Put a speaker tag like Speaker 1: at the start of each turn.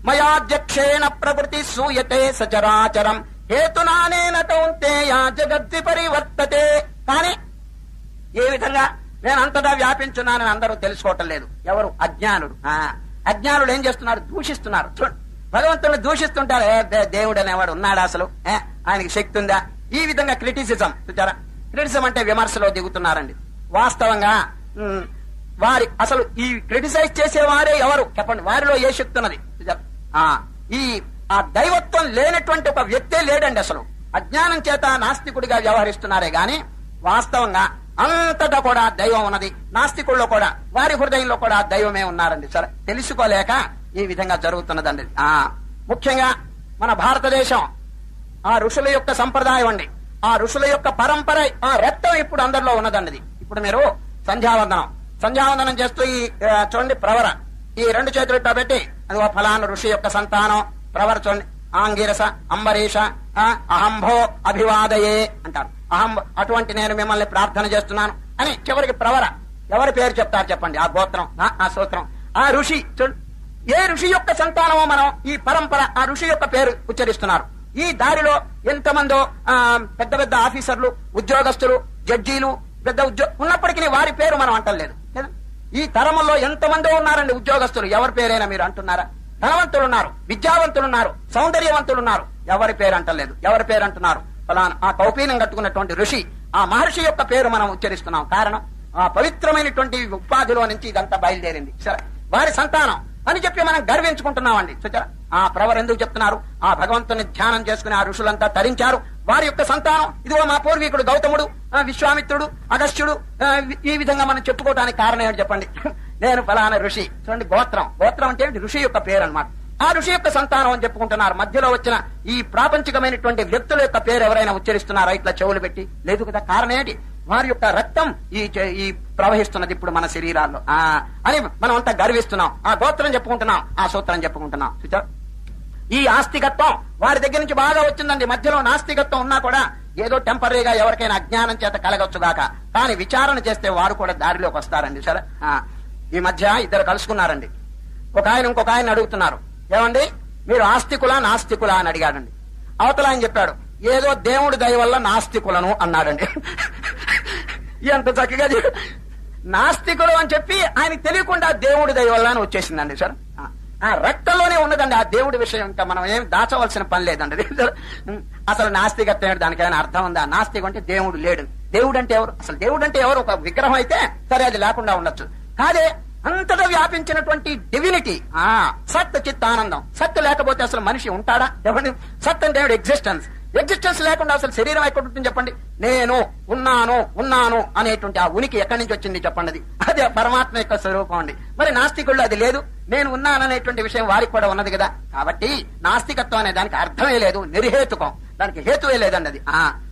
Speaker 1: మయాధ్యక్షేణ ప్రకృతి సూయతే సచరాచరం హేతునానేన కౌంతేయ జగద్ది పరివర్తతే కానీ ఏ విధంగా నేను అంతటా వ్యాపించున్నానని అందరూ తెలుసుకోవటం లేదు ఎవరు అజ్ఞానుడు ఆ, అజ్ఞానులు ఏం చేస్తున్నారు దూషిస్తున్నారు చూడండి భగవంతుని దూషిస్తుంటారు ఏ, దే- దేవుడు అనేవాడు ఉన్నాడా అసలు ఏ, ఆయనకి శక్తి ఉందా ఈ విధంగా క్రిటిసిజం చూచారా క్రిటిసిజం అంటే విమర్శలో దిగుతున్నారండి వాస్తవంగా ఉమ్, వారి అసలు ఈ క్రిటిసైజ్ చేసేవారే ఎవరు చెప్పండి వారిలో ఏ శక్తి ఉన్నది చూచారా? ఆ, ఈ ఆ దైవత్వం లేనటువంటి ఒక వ్యక్తే లేడండి అసలు అజ్ఞానం చేత నాస్తికుడిగా వ్యవహరిస్తున్నారే గాని వాస్తవంగా అంతటా కూడా దైవం ఉన్నది నాస్తికుల్లో కూడా వారి హృదయంలో కూడా దైవమే ఉన్నారండి సరే తెలుసుకోలేక ఈ విధంగా జరుగుతున్నదండి ఆ ముఖ్యంగా మన భారతదేశం ఆ ఋషుల యొక్క సంప్రదాయం అండి ఆ ఋషుల యొక్క పరంపర ఆ రక్తం ఇప్పుడు అందరిలో ఉన్నదండి ఇది. ఇప్పుడు మీరు సంధ్యావందనం సంధ్యావందనం చేస్తూ ఈ ఆ, చూడండి ప్రవర ఈ రెండు చేతులు ఇట్లా పెట్టి అది ఒక ఫలానా ఋషి యొక్క సంతానం ప్రవర చూడండి ఆంగిరస అంబరీష ఆ, అహంభో అభివాదయే అంటారు అహం అటువంటి నేను మిమ్మల్ని ప్రార్థన చేస్తున్నాను అని చివరికి ప్రవర ఎవరి పేరు చెప్తారు చెప్పండి ఆ గోత్రం ఆ, ఆ సూత్రం ఆ ఋషి చూడు ఏ ఋషి యొక్క సంతానమో మనం ఈ పరంపర ఆ ఋషి యొక్క పేరు ఉచ్చరిస్తున్నారు ఈ దారిలో ఎంతమందో ఆ, పెద్ద పెద్ద ఆఫీసర్లు ఉద్యోగస్తులు జడ్జీలు పెద్ద ఉద్యోగ ఉన్నప్పటికీ వారి పేరు మనం అంటలేదు కదా? ఈ తరములో ఎంతమందో ఉన్నారండి ఉద్యోగస్తులు ఎవరి పేరైనా మీరు అంటున్నారా ధనవంతులు ఉన్నారు విద్యావంతులు ఉన్నారు సౌందర్యవంతులు ఉన్నారు ఎవరి పేరు అంటలేదు ఎవరి పేరు అంటున్నారు ఫలానా ఆ కౌపీనం కట్టుకున్నటువంటి ఋషి ఆ మహర్షి యొక్క పేరు మనం ఉచ్చరిస్తున్నాం కారణం ఆ పవిత్రమైనటువంటి ఉపాధిలో నుంచి ఇదంతా బయలుదేరింది సరే వారి సంతానం అని చెప్పి మనం గర్వించుకుంటున్నామండి చూచారా ఆ ప్రవర్ ఎందుకు చెప్తున్నారు ఆ భగవంతుని ధ్యానం చేసుకుని ఆ ఋషులంతా తరించారు వారి యొక్క సంతానం ఇదిగో మా పూర్వీకుడు గౌతముడు ఆ విశ్వామిత్రుడు అగస్త్యుడు ఆ, ఈ విధంగా మనం చెప్పుకోవడానికి కారణం ఏంటి చెప్పండి నేను ఫలానా ఋషి చూడండి గోత్రం గోత్రం అంటే ఏంటి? ఋషి యొక్క పేరు అన్నమాట ఆ ఋషి యొక్క సంతానం అని చెప్పుకుంటున్నారు మధ్యలో వచ్చిన ఈ ప్రాపంచికమైనటువంటి వ్యక్తుల యొక్క పేరు ఎవరైనా ఉచ్చరిస్తున్నారా ఇట్లా చెవులు పెట్టి లేదు కదా కారణం ఏంటి వారి యొక్క రక్తం ఈ చే- ఈ ప్రవహిస్తున్నది ఇప్పుడు మన శరీరాల్లో ఆ అని మనం అంతా గర్విస్తున్నాం ఆ గోత్రం చెప్పుకుంటున్నాం ఆ సూత్రం చెప్పుకుంటున్నాం చూచారు ఈ ఆస్తికత్వం వారి దగ్గర నుంచి బాగా వచ్చిందండి మధ్యలో నాస్తికత్వం ఉన్నా కూడా ఏదో టెంపరీగా ఎవరికైనా అజ్ఞానం చేత కలగొచ్చుగాక కానీ విచారణ చేస్తే వారు కూడా దారిలోకి వస్తారండి సరే ఆ, ఈ మధ్య ఇద్దరు కలుసుకున్నారండి ఒక ఆయన ఇంకొక ఆయన అడుగుతున్నారు ఏమండి మీరు ఆస్తికులా నాస్తికులా అని అడిగాడండి అవతల ఆయన చెప్పాడు ఏదో దేవుడి దయ వల్ల నాస్తికులను అన్నాడండి ఎంత చక్కగా చెప్ప- నాస్తికుడు అని చెప్పి ఆయనకి తెలియకుండా దేవుడి దయ వల్ల అని వచ్చేసిందండి సార్ ఆ, ఆ రక్తంలోనే ఉన్నదండి ఆ దేవుడి విషయం ఇంకా మనం ఏం దాచవలసిన పని లేదండి అది సార్. ఉం, అసలు నాస్తికత్వం ఏంటి దానికి ఏమైనా అర్థం ఉందా నాస్తికం అంటే దేవుడు లేడు దేవుడు అంటే ఎవరు అసలు దేవుడు అంటే ఎవరు ఒక విగ్రహం అయితే సరే అది లేకుండా ఉండొచ్చు కాదే అంతటా వ్యాపించినటువంటి డివినిటీ ఆ సత్ చిత్ ఆనందం సత్ లేకపోతే అసలు మనిషి ఉంటాడా చెప్పండి సత్ అంటే ఎగ్జిస్టెన్స్ ఎగ్జిస్టెన్స్ లేకుండా అసలు శరీరం ఎక్కడ ఉంటుంది చెప్పండి నేను ఉన్నాను ఉన్నాను అనేటువంటి ఆ ఉనికి ఎక్కడి నుంచి వచ్చింది చెప్పండి అది అది ఆ పరమాత్మ యొక్క స్వరూపం అండి మరి నాస్తికుల్లో అది లేదు నేను ఉన్నాను అనేటువంటి విషయం వారికి కూడా ఉన్నది కదా కాబట్టి నాస్తికత్వం అనే దానికి అర్థమే లేదు నిర్హేతుకం దానికి హేతువే లేదండి అది ఆ